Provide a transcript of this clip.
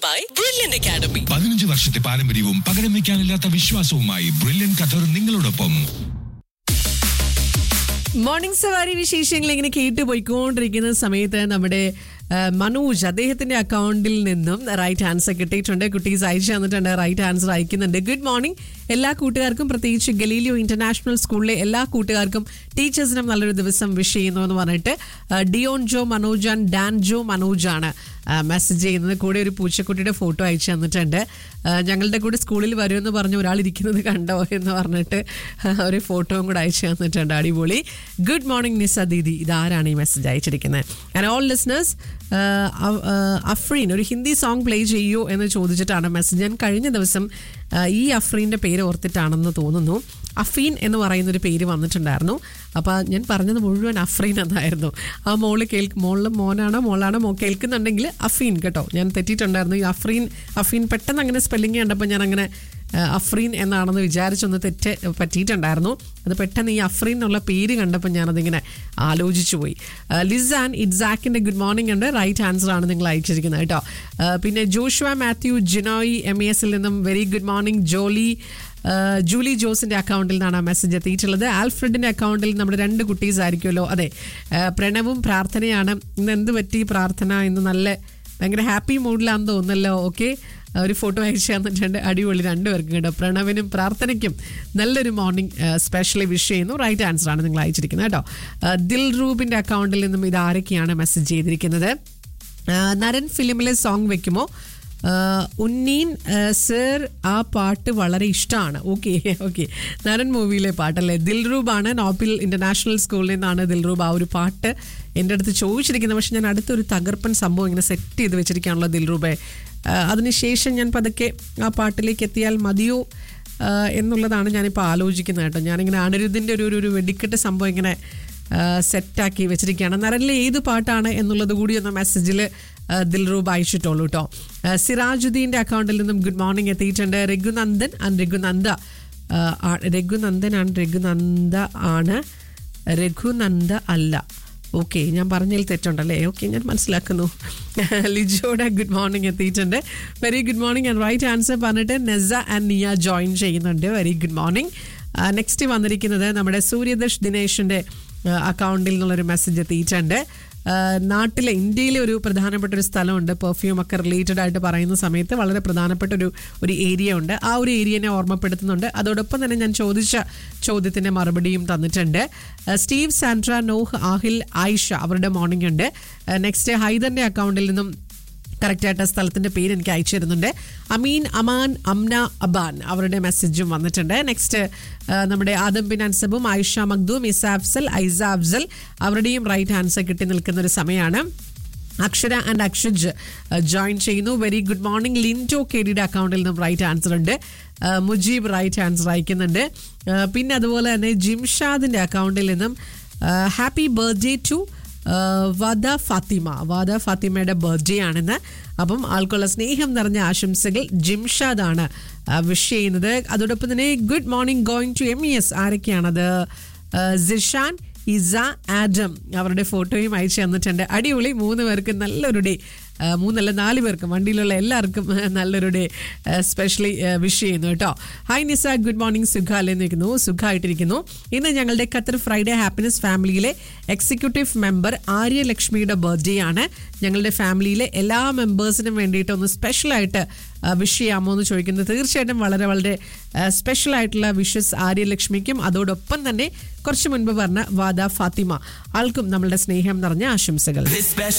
by Brilliant Academy. പതിനഞ്ച് വർഷത്തെ പാരമ്പര്യവും പകരം വയ്ക്കാനില്ലാത്ത വിശ്വാസവുമായി ബ്രില്യൻ ഖത്തർ നിങ്ങളോടൊപ്പം മോർണിംഗ് സവാരി വിശേഷങ്ങൾ ഇങ്ങനെ കേട്ട് പോയിക്കൊണ്ടിരിക്കുന്ന സമയത്ത് നമ്മുടെ ആ, മനോജ് അദ്ദേഹത്തിന്റെ അക്കൗണ്ടിൽ നിന്നും റൈറ്റ് ആൻസർ കിട്ടിയിട്ടുണ്ട് കുട്ടീസ് അയച്ചു തന്നിട്ടുണ്ട് റൈറ്റ് ആൻസർ അയക്കുന്നുണ്ട് ഗുഡ് മോർണിംഗ് എല്ലാ കൂട്ടുകാർക്കും പ്രത്യേകിച്ച് ഗലീലിയോ ഇന്റർനാഷണൽ സ്കൂളിലെ എല്ലാ കൂട്ടുകാർക്കും ടീച്ചേഴ്സിനും നല്ലൊരു ദിവസം വിഷ് ചെയ്യുന്നു എന്ന് പറഞ്ഞിട്ട് ആ, Dion Joe Manoj and Dan Joe മനോജാണ് മെസ്സേജ് ചെയ്യുന്നത് കൂടെ ഒരു പൂച്ചക്കുട്ടിയുടെ ഫോട്ടോ അയച്ചു തന്നിട്ടുണ്ട് ആ, ഞങ്ങളുടെ കൂടെ സ്കൂളിൽ വരുമെന്ന് പറഞ്ഞ് ഒരാൾ ഇരിക്കുന്നത് കണ്ടോ എന്ന് പറഞ്ഞിട്ട് ആ, ഒരു ഫോട്ടോയും കൂടെ അയച്ചു തന്നിട്ടുണ്ട് അടിപൊളി ഗുഡ് മോർണിംഗ് നിസ ദീദി ഇതാരാണ് ഈ മെസ്സേജ് അയച്ചിരിക്കുന്നത് ആൻഡ് ഓൾ ലിസ്ണേഴ്സ് അഫ്രീൻ ഒരു ഹിന്ദി സോങ് പ്ലേ ചെയ്യൂ എന്ന് ചോദിച്ചിട്ടാണ് മെസ്സേജ് ഞാൻ കഴിഞ്ഞ ദിവസം ആ, ഈ അഫ്രീൻ്റെ പേര് ഓർത്തിട്ടാണെന്ന് തോന്നുന്നു അഫീൻ എന്ന് പറയുന്ന ഒരു പേര് വന്നിട്ടുണ്ടായിരുന്നു അപ്പോൾ ഞാൻ പറഞ്ഞത് മുഴുവൻ അഫ്രീൻ എന്നായിരുന്നു ആ മോള് കേൾക്ക് മോളിൽ മോനാണോ മോളാണോ മോ കേൾക്കുന്നുണ്ടെങ്കിൽ അഫീൻ കേട്ടോ ഞാൻ തെറ്റിയിട്ടുണ്ടായിരുന്നു ഈ അഫ്രീൻ അഫീൻ പെട്ടെന്ന് അങ്ങനെ സ്പെല്ലിങ് കണ്ടപ്പോൾ ഞാൻ അങ്ങനെ ആ, അഫ്രീൻ എന്നാണെന്ന് വിചാരിച്ചൊന്ന് തെറ്റ് പറ്റിയിട്ടുണ്ടായിരുന്നു അത് പെട്ടെന്ന് ഈ അഫ്രീൻ എന്നുള്ള പേര് കണ്ടപ്പോൾ ഞാനതിങ്ങനെ ആലോചിച്ചു പോയി ആ, ലിസാൻ ഇറ്റ്സാക്കിൻ്റെ ഗുഡ് മോർണിംഗ് ഉണ്ട് റൈറ്റ് ആൻസർ ആണ് നിങ്ങൾ അയച്ചിരിക്കുന്നത് കേട്ടോ ആ, പിന്നെ Joshua Mathew Jinoy M A എസിൽ നിന്നും വെരി ഗുഡ് മോർണിംഗ് ജോലി ആ, ജൂലി ജോസിന്റെ അക്കൗണ്ടിൽ നിന്നാണ് ആ മെസ്സേജ് എത്തിയിട്ടുള്ളത് ആൽഫ്രഡിന്റെ അക്കൗണ്ടിൽ നമ്മുടെ രണ്ട് കുട്ടീസ് ആയിരിക്കുമല്ലോ അതെ ആ, പ്രണവും പ്രാർത്ഥനയാണ് ഇന്ന് എന്ത് പറ്റി പ്രാർത്ഥന ഇന്ന് നല്ല ഭയങ്കര ഹാപ്പി മൂഡിലാണെന്ന് തോന്നുന്നല്ലോ ഓക്കെ ഒരു ഫോട്ടോ അയച്ചു തന്നിട്ടുണ്ട് അടിപൊളി രണ്ടുപേർക്കും കേട്ടോ പ്രണവിനും പ്രാർത്ഥനയ്ക്കും നല്ലൊരു മോർണിംഗ് സ്പെഷ്യലി വിഷ് ചെയ്യുന്നു റൈറ്റ് ആൻസർ ആണ് നിങ്ങൾ അയച്ചിരിക്കുന്നത് കേട്ടോ ആ, ദിൽ റൂബിന്റെ അക്കൗണ്ടിൽ നിന്നും ഇത് ആരൊക്കെയാണ് മെസ്സേജ് ചെയ്തിരിക്കുന്നത് ആ, നരൻ ഫിലിമിലെ സോങ് വെക്കുമോ ആഹ് ഉന്നീൻ ആഹ് സർ ആ പാട്ട് വളരെ ഇഷ്ടമാണ് ഓക്കെ ഓക്കെ നരൻ മൂവിയിലെ പാട്ടല്ലേ ദിൽറൂബാണ് നോപ്പിൽ ഇന്റർനാഷണൽ സ്കൂളിൽ നിന്നാണ് ദിൽറൂബ് ആ ഒരു പാട്ട് എൻ്റെ അടുത്ത് ചോദിച്ചിരിക്കുന്നത് പക്ഷെ ഞാൻ അടുത്തൊരു തകർപ്പൻ സംഭവം ഇങ്ങനെ സെറ്റ് ചെയ്ത് വെച്ചിരിക്കുകയാണല്ലോ ദിൽറൂബെ ആഹ് അതിനുശേഷം ഞാൻ പതുക്കെ ആ പാട്ടിലേക്ക് എത്തിയാൽ മതിയോ ആഹ് എന്നുള്ളതാണ് ഞാനിപ്പോൾ ആലോചിക്കുന്നത് കേട്ടോ ഞാനിങ്ങനെ അനിരുദ്ധിൻ്റെ ഒരു ഒരു- ഒരു വെടിക്കെട്ട് സംഭവം ഇങ്ങനെ സെറ്റാക്കി വെച്ചിരിക്കുകയാണ് നരനിലെ ഏത് പാട്ടാണ് എന്നുള്ളത് കൂടി ഒന്ന് മെസ്സേജിൽ ദിൽറൂബ് അയച്ചിട്ടുള്ളൂ കേട്ടോ സിറാജുദ്ദീൻ്റെ അക്കൗണ്ടിൽ നിന്നും ഗുഡ് മോർണിംഗ് എത്തിയിട്ടുണ്ട് രഘുനന്ദൻ ആൻഡ് രഘുനന്ദ ആ, ആ- രഘുനന്ദൻ ആൻഡ് രഘുനന്ദ ആണ് രഘുനന്ദ അല്ല ഓക്കെ ഞാൻ പറഞ്ഞതിൽ തെറ്റുണ്ടല്ലേ ഓക്കെ ഞാൻ മനസ്സിലാക്കുന്നു ലിജോയുടെ ഗുഡ് മോർണിംഗ് എത്തിയിട്ടുണ്ട് very good morning and right answer പറഞ്ഞിട്ട് നെസ ആൻഡ് നിയ ജോയിൻ ചെയ്യുന്നുണ്ട് വെരി ഗുഡ് മോർണിംഗ് നെക്സ്റ്റ് വന്നിരിക്കുന്നത് നമ്മുടെ സൂര്യദർശ് ദിനേശിൻ്റെ അക്കൗണ്ടിൽ നിന്നുള്ളൊരു മെസ്സേജ് എത്തിയിട്ടുണ്ട് ആ, നാട്ടിലെ ഇന്ത്യയിലെ ഒരു പ്രധാനപ്പെട്ട ഒരു സ്ഥലമുണ്ട് പെർഫ്യൂം ഒക്കെ റിലേറ്റഡ് ആയിട്ട് പറയുന്ന സമയത്ത് വളരെ പ്രധാനപ്പെട്ട ഒരു ഒരു ഏരിയ ഉണ്ട് ആ ഒരു ഏരിയനെ ഓർമ്മപ്പെടുത്തുന്നുണ്ട് അതോടൊപ്പം തന്നെ ഞാൻ ചോദിച്ച ചോദ്യത്തിന്റെ മറുപടിയും തന്നിട്ടുണ്ട് ആ, Steve Sandra Noah Aahil Ayesha അവരുടെ മോർണിംഗ് ഉണ്ട് നെക്സ്റ്റ് ഹൈദറിന്റെ അക്കൗണ്ടിൽ നിന്നും കറക്റ്റ് ആയിട്ട് ആ സ്ഥലത്തിന്റെ പേര് എനിക്ക് അയച്ചു തരുന്നുണ്ട് അമീൻ അമാൻ അംന അബാൻ അവരുടെ മെസ്സേജും വന്നിട്ടുണ്ട് നെക്സ്റ്റ് നമ്മുടെ ആദം ബിൻ അൻസബും ആയിഷ മഖ്ദൂം ഇസ അഫ്സൽ ഐസ അഫ്സൽ അവരുടെയും റൈറ്റ് ആൻസർ കിട്ടി നിൽക്കുന്ന ഒരു സമയമാണ് അക്ഷര ആൻഡ് അക്ഷജ് ജോയിൻ ചെയ്യുന്നു very good morning Linto K ഡിയുടെ അക്കൗണ്ടിൽ നിന്നും റൈറ്റ് ആൻസർ ഉണ്ട് ആ, മുജീബ് റൈറ്റ് ആൻസർ അയക്കുന്നുണ്ട് ആ, പിന്നെ അതുപോലെ തന്നെ ജിംഷാദിന്റെ അക്കൗണ്ടിൽ നിന്നും happy birthday to Vada Fathima Vada ഫാത്തിമയുടെ ബർത്ത്ഡേ ആണെന്ന് അപ്പം ആൾക്കുള്ള സ്നേഹം നിറഞ്ഞ ആശംസകൾ ജിംഷാദാണ് വിഷ് ചെയ്യുന്നത് അതോടൊപ്പം തന്നെ good morning going to M E S ആരൊക്കെയാണത് ആ, സിഷാൻ ഇസ ആഡം അവരുടെ ഫോട്ടോയും അയച്ചു തന്നിട്ടുണ്ട് അടിപൊളി മൂന്ന് പേർക്ക് നല്ലൊരു ഡേ ആ, മൂന്നല്ല നാല് പേർക്കും വണ്ടിയിലുള്ള എല്ലാവർക്കും നല്ലൊരു ഡേ സ്പെഷ്യലി വിഷ് ചെയ്യുന്നു കേട്ടോ ഹായ് നിസ ഗുഡ് മോർണിംഗ് സുഖ അല്ലേ നിൽക്കുന്നു സുഖമായിട്ടിരിക്കുന്നു ഇന്ന് ഞങ്ങളുടെ ഖത്തർ ഫ്രൈഡേ ഹാപ്പിനെസ് ഫാമിലിയിലെ എക്സിക്യൂട്ടീവ് മെമ്പർ ആര്യലക്ഷ്മിയുടെ ബർത്ത്ഡേ ആണ് ഞങ്ങളുടെ ഫാമിലിയിലെ എല്ലാ മെമ്പേഴ്സിനും വേണ്ടിയിട്ട് ഒന്ന് സ്പെഷ്യലായിട്ട് വിഷ് ചെയ്യാമോ എന്ന് ചോദിക്കുന്നത് തീർച്ചയായിട്ടും വളരെ വളരെ സ്പെഷ്യൽ ആയിട്ടുള്ള വിഷസ് ആര്യലക്ഷ്മിക്കും അതോടൊപ്പം തന്നെ കുറച്ച് മുൻപ് പറഞ്ഞ വാദ ഫാത്തിമ ആൾക്കും നമ്മളുടെ സ്നേഹം നിറഞ്ഞ ആശംസകൾ This special